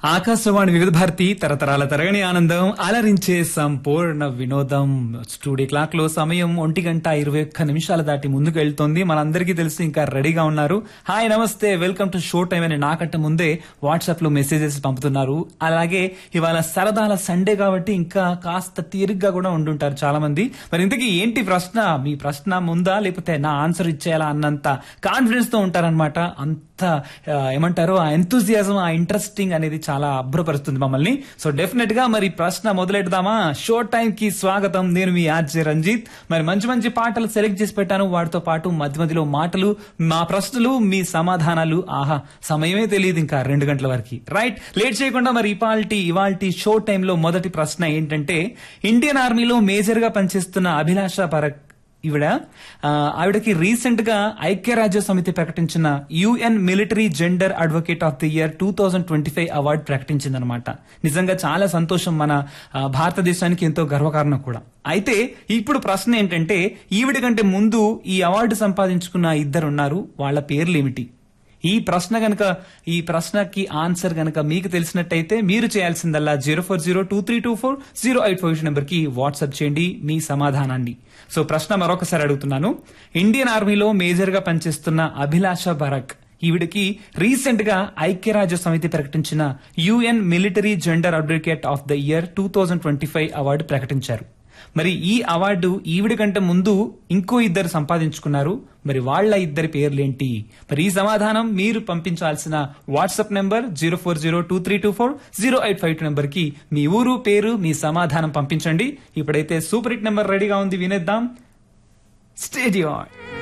ఆకాశవాణి వివిధ భారతి తరతరాల తరగని ఆనందం అలరించే సంపూర్ణ వినోదం స్టూడియో క్లాక్ లో సమయం ఒంటి గంట ఇరవై ఒక్క నిమిషాల దాటి ముందుకు వెళ్తోంది మనందరికీ తెలిసి ఇంకా రెడీగా ఉన్నారు హాయ్ నమస్తే వెల్కమ్ టు షో టైం అని నాకంటే ముందే వాట్సాప్ లో మెసేజెస్ పంపుతున్నారు అలాగే ఇవాళ సరదాల సండే కాబట్టి ఇంకా కాస్త తీరిగ్గా కూడా ఉండుంటారు చాలా మంది మరి ఇంతకీ ఏంటి ప్రశ్న మీ ప్రశ్న ముందా లేకపోతే నా ఆన్సర్ ఇచ్చేయాలా అన్నంత కాన్ఫిడెన్స్ తో ఉంటారనమాట అంత ఆ, ఏమంటారు ఆ ఎంతూజియాజం ఆ ఇంట్రెస్టింగ్ అనేది చాలా అభ్రపరుస్తుంది మమ్మల్ని సో డెఫినెట్ గా మరి ప్రశ్న మొదలెడదామా షో టైం కి స్వాగతం నేను మీ ఆర్జే రంజిత్ మరి మంచి మంచి పాటలు సెలెక్ట్ చేసి పెట్టాను వాటితో పాటు మధ్య మధ్యలో మాటలు మా ప్రశ్నలు మీ సమాధానాలు ఆహా సమయమే తెలియదు ఇంకా రెండు గంటల వరకు రైట్ లేట్ చేయకుండా మరి ఇవాల్టి ఇవాల్టి షో టైంలో మొదటి ప్రశ్న ఏంటంటే ఇండియన్ ఆర్మీలో మేజర్ గా పనిచేస్తున్న అభిలాష పరక్ ఈవిడ ఆ, ఆవిడకి రీసెంట్ గా ఐక్యరాజ్య సమితి ప్రకటించిన UN military gender advocate of the year two thousand twenty five award ప్రకటించిందనమాట నిజంగా చాలా సంతోషం మన ఆ, భారతదేశానికి ఎంతో గర్వకారణం కూడా అయితే ఇప్పుడు ప్రశ్న ఏంటంటే ఈవిడ కంటే ముందు ఈ అవార్డు సంపాదించుకున్న ఇద్దరు ఉన్నారు వాళ్ళ పేర్లు ఏమిటి ఈ ప్రశ్న గనక ఈ ప్రశ్నకి ఆన్సర్ గనక మీకు తెలిసినట్టయితే మీరు చేయాల్సిందల్లా zero four zero two three two four zero eight five number కి వాట్సాప్ చేయండి మీ సమాధానాన్ని సో ప్రశ్న మరొకసారి అడుగుతున్నాను ఇండియన్ ఆర్మీలో మేజర్ గా పనిచేస్తున్న అభిలాష భరక్ ఈవిడికి రీసెంట్ గా ఐక్యరాజ్య సమితి ప్రకటించిన UN military gender advocate of the year two thousand twenty five award ప్రకటించారు మరి ఈ అవార్డు ఈవిడ కంటే ముందు ఇంకో ఇద్దరు సంపాదించుకున్నారు మరి వాళ్ళ ఇద్దరి పేర్లేంటి మరి ఈ సమాధానం మీరు పంపించాల్సిన WhatsApp number zero four zero two three two four zero eight five two number కి మీ ఊరు పేరు మీ సమాధానం పంపించండి ఇప్పుడైతే సూపర్ హిట్ నెంబర్ రెడీగా ఉంది వినేద్దాం స్టేడియం